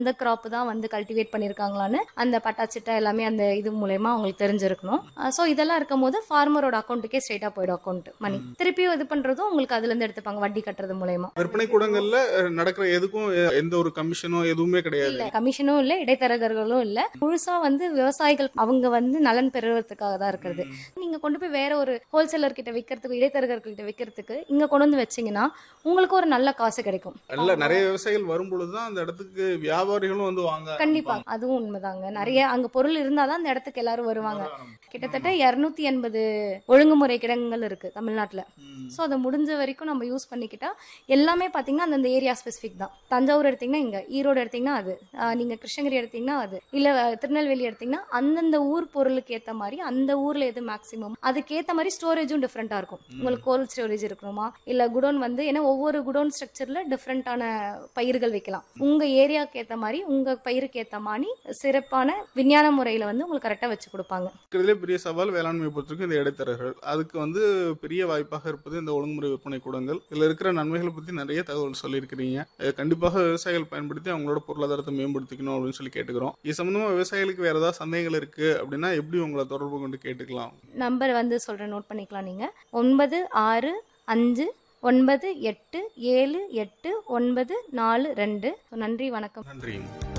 இந்த கிராப் தான் வந்து கல்டிவேட் பண்ணியிருக்காங்களான்னு அந்த பட்டா சிட்டா எல்லாமே அந்த இது மூலயமா அவங்களுக்கு தெரிஞ்சிருக்கணும் ஸோ இதெல்லாம் இருக்கும் போது ஃபார்மரோட அக்கௌண்ட்டுக்கே ஸ்ட்ரெயிட்டாக போயிடும் அக்கௌண்ட் மணி திருப்பியும் இது பண்றதும் உங்களுக்கு அதுல இருந்து எடுத்துப்பாங்க வட்டி கட்டுறது மூலயமா விற்பனை கூடங்கள்ல அஹ், நடக்கிற எதுக்கும் எ- எந்த ஒரு கமிஷனோ எதுவுமே கிடையாது இல்ல கமிஷனும் இல்ல இடைத்தரகர்களும் இல்ல முழுசா வந்து விவசாயிகள் அவங்க வந்து நலன் பெறுவதற்காக தான் இருக்கிறது நீங்க கொண்டு போய் வேற ஒரு ஹோல்சேலர் கிட்ட விற்கிறதுக்கு இடைத்தரகர்கிட்ட விற்கிறதுக்கு இங்க கொண்டு வந்து வச்சீங்கன்னா உங்களுக்கு ஒரு நல்ல காசு கிடைக்கும் இல்ல நிறைய விவசாயிகள் வரும் பொழுதுதான் அந்த இடத்துக்கு வியாபாரிகளும் வந்து வாங்க கண்டிப்பா அதுவும் உண்மைதாங்க நிறைய அங்க பொருள் இருந்தாதான் அந்த இடத்துக்கு எல்லாரும் வருவாங்க கிட்டத்தட்ட இருநூத்தி எண்பது ஒழுங்குமுறை கிடங்குகள் இருக்கு தமிழ்நாட்டுல ம். ஸோ அதை முடிஞ்ச வரைக்கும் நம்ம யூஸ் பண்ணிக்கிட்டா எல்லாமே பார்த்தீங்கன்னா அந்தந்த ஏரியா ஸ்பெசிஃபிக் தான் தஞ்சாவூர் எடுத்தீங்கன்னா இங்கே ஈரோடு எடுத்தீங்கன்னா அது ஆஹ் நீங்க கிருஷ்ணகிரி எடுத்தீங்கன்னா அது இல்லை திருநெல்வேலி எடுத்தீங்கன்னா அந்தந்த ஊர் பொருளுக்கு ஏற்ற மாதிரி அந்த ஊரில் எது மேக்ஸிமம் அதுக்கேற்ற மாதிரி ஸ்டோரேஜும் டிஃப்ரெண்ட்டாக இருக்கும் உங்களுக்கு கோல்ட் ஸ்டோரேஜ் இருக்கணுமா இல்லை குடோன் வந்து ஏன்னா ஒவ்வொரு குடோன் ஸ்ட்ரக்சரில் டிஃப்ரெண்ட்டான பயிர்கள் வைக்கலாம் உங்கள் ஏரியாவுக்கு ஏற்ற மாதிரி உங்கள் பயிருக்கு ஏற்ற மாதிரி சிறப்பான விஞ்ஞான முறையில் வந்து உங்களுக்கு கரெக்டாக வச்சு கொடுப்பாங்க இருக்கிறதுலே பெரிய சவால் வேளாண்மை பொறுத்திருக்கும் இந்த இடைத்தரகர்கள் அதுக்கு வந்து பெரிய வாய்ப்பாக இருப்பது இந்த ஒழுங்குமுறை விற்பனை கூடங்கள் இதுல இருக்கிற நன்மைகளை பத்தி நிறைய தகவல் சொல்லியிருக்கிறீங்க இதை கண்டிப்பாக விவசாயிகள் பயன்படுத்தி அவங்களோட பொருளாதாரத்தை மேம்படுத்திக்கணும் அப்படின்னு சொல்லி கேட்டுக்கிறோம் இது சம்பந்தமா விவசாயிகளுக்கு வேற ஏதாவது சந்தேகங்கள் இருக்கு அப்படின்னா எப்படி உங்களை தொடர்பு கொண்டு கேட்டுக்கலாம் நம்பர் வந்து சொல்கிறேன் நோட் பண்ணிக்கலாம் நீங்கள் ஒன்பது ஆறு அஞ்சு ஒன்பது எட்டு ஏழு எட்டு ஒன்பது நாலு ரெண்டு நன்றி வணக்கம் நன்றி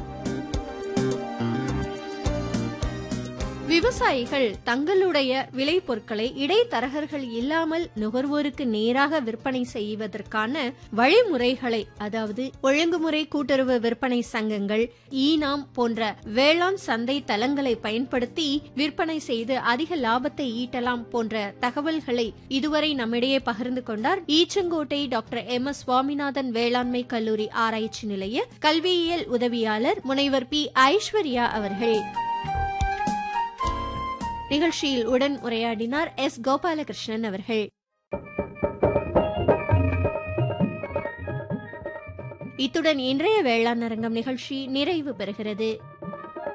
விவசாயிகள் தங்களுடைய விளைபொருட்களை இடைத்தரகர்கள் இல்லாமல் நுகர்வோருக்கு நேராக விற்பனை செய்வதற்கான வழிமுறைகளை அதாவது ஒழுங்குமுறை கூட்டுறவு விற்பனை சங்கங்கள் ஈனாம் போன்ற வேளாண் சந்தை தளங்களை பயன்படுத்தி விற்பனை செய்து அதிக லாபத்தை ஈட்டலாம் போன்ற தகவல்களை இதுவரை நம்மிடையே பகிர்ந்து கொண்டார் Eachangottai doctor M S Swaminathan வேளாண்மை கல்லூரி ஆராய்ச்சி நிலைய கல்வியியல் உதவியாளர் முனைவர் பி ஐஸ்வர்யா அவர்கள் நிகழ்ச்சியில் உடன் உரையாடினார் எஸ் கோபாலகிருஷ்ணன் அவர்கள் இத்துடன் இன்றைய வேளாண் அரங்கம் நிகழ்ச்சி நிறைவு பெறுகிறது